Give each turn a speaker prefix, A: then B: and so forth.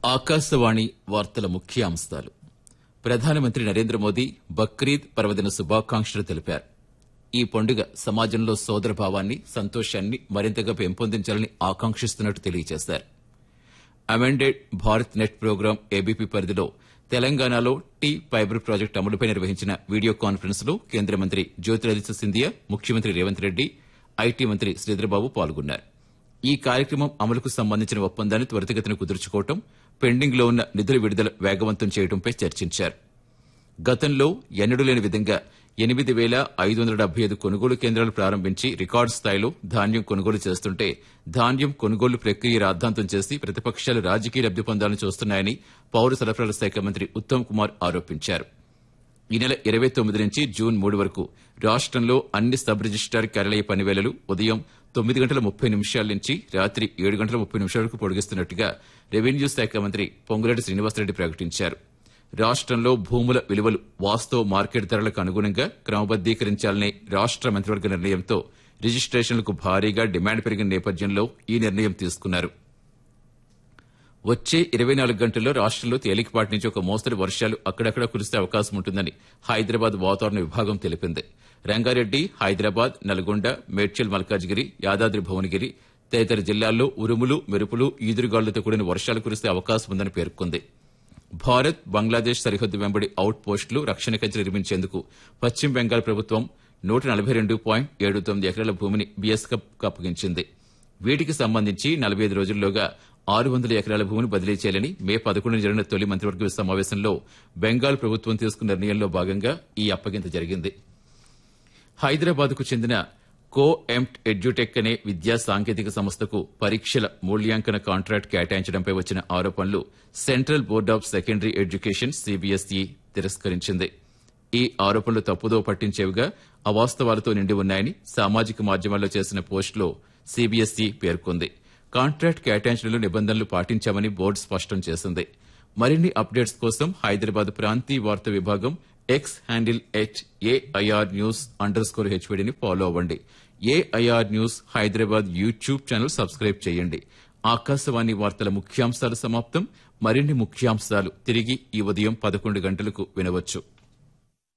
A: ఆకాశవాణి వార్తల ముఖ్యాంశాలు ప్రధానమంత్రి నరేంద్ర మోదీ బక్రీద్ పర్వదిన శుభాకాంక్షలు తెలిపారు ఈ పండుగ సమాజంలో సోదరభావాన్ని సంతోషాన్ని మరింతగా పెంపొందించాలని ఆకాంక్షిస్తున్నట్టు తెలియజేశారు amended BharatNet programme ABP పరిధిలో తెలంగాణలో టీ ఫైబర్ ప్రాజెక్టు అమలుపై నిర్వహించిన వీడియో కాన్ఫరెన్స్ లో కేంద్ర మంత్రి జ్యోతిరాదిత్య సింధియా ముఖ్యమంత్రి రేవంత్ రెడ్డి ఐటీ మంత్రి శ్రీధర్బాబు పాల్గొన్నారు ఈ కార్యక్రమం అమలుకు సంబంధించిన ఒప్పందాన్ని త్వరితగతిన కుదుర్చుకోవడం పెండింగ్ లో ఉన్న నిధుల విడుదల వేగవంతం చేయడంపై చర్చించారు గతంలో ఎన్నడూ లేని విధంగా ఎనిమిది వేల ఐదు వందల డెబ్బై ఐదు కొనుగోలు కేంద్రాలు ప్రారంభించి రికార్డు స్థాయిలో ధాన్యం కొనుగోలు చేస్తుంటే ధాన్యం కొనుగోలు ప్రక్రియ రాద్ధాంతం చేసి ప్రతిపక్షాలు రాజకీయ లబ్ది పొందాలని చూస్తున్నాయని పౌర సరఫరాల శాఖ మంత్రి ఉత్తమ్ కుమార్ ఆరోపించారు ఈ నెల ఇరవై తొమ్మిది నుంచి జూన్ మూడు వరకు రాష్టంలో అన్ని సబ్ రిజిస్టార్ కార్యాలయ పనివేళలు ఉదయం తొమ్మిది గంటల ముప్పై నిమిషాల నుంచి రాత్రి ఏడు గంటల ముప్పై నిమిషాల వరకు పొడిగిస్తున్నట్టుగా రెవెన్యూ శాఖ మంత్రి పొంగులేటి శ్రీనివాసరెడ్డి ప్రకటించారు రాష్టంలో భూముల విలువలు వాస్తవ మార్కెట్ ధరలకు అనుగుణంగా క్రమబద్దీకరించాలనే రాష్ట మంత్రివర్గ నిర్ణయంతో రిజిస్ట్రేషన్లకు భారీగా డిమాండ్ పెరిగిన నేపథ్యంలో ఈ నిర్ణయం తీసుకున్నారు వచ్చే ఇరవై నాలుగు గంటల్లో రాష్టంలో తేలికపాటి నుంచి ఒక మోస్తరు వర్షాలు అక్కడక్కడ కురిసే అవకాశం ఉంటుందని హైదరాబాద్ వాతావరణ విభాగం తెలిపింది రంగారెడ్డి హైదరాబాద్ నల్గొండ మేడ్చల్ మల్కాజ్గిరి యాదాద్రి భువనగిరి తదితర జిల్లాల్లో ఉరుములు మెరుపులు ఈదురుగాలులతో కూడిన వర్షాలు కురిసే అవకాశం ఉందని పేర్కొంది భారత్ బంగ్లాదేశ్ సరిహద్దు వెంబడి అవుట్ పోస్టులు రక్షణ కంచె నిర్మించేందుకు పశ్చిమ బెంగాల్ ప్రభుత్వం నూట నలభై రెండు పాయింట్ ఏడు తొమ్మిది ఎకరాల భూమిని బీఎస్కప్ అప్పగించింది వీటికి సంబంధించి నలభై ఐదు రోజుల్లోగా ఆరు వందల ఎకరాల భూమిని బదిలీ చేయాలని మే పదకొండున జరిగిన తొలి మంత్రివర్గ సమావేశంలో బెంగాల్ ప్రభుత్వం తీసుకున్న నిర్ణయంలో భాగంగా ఈ అప్పగింత జరిగింది హైదరాబాద్ కు చెందిన కో ఎంప్ట్ ఎడ్యుటెక్ అనే విద్యా సాంకేతిక సంస్థకు పరీక్షల మూల్యాంకన కాంట్రాక్ట్ కేటాయించడంపై వచ్చిన ఆరోపణలు Central Board of Secondary Education CBSE తిరస్కరించింది ఈ ఆరోపణలు తప్పుదో పట్టించేవిగా అవాస్తవాలతో నిండి ఉన్నాయని సామాజిక మాధ్యమాల్లో చేసిన పోస్టులో సీబీఎస్ఈ పేర్కొంది కాంట్రాక్ట్ కేటాయించడంలో నిబంధనలు పాటించామని బోర్డు స్పష్టం చేసింది మరిన్ని అప్డేట్స్ కోసం హైదరాబాద్ ప్రాంతీయ వార్తా విభాగం X handle at AIR news underscore హెచ్వీడీని ఫాలో అవ్వండి AIR news Hyderabad YouTube channel subscribe చేయండి ఆకాశవాణి వార్తల ముఖ్యాంశాలు సమాప్తం మరిన్ని ముఖ్యాంశాలు తిరిగి ఈ ఉదయం పదకొండు గంటలకు వినవచ్చు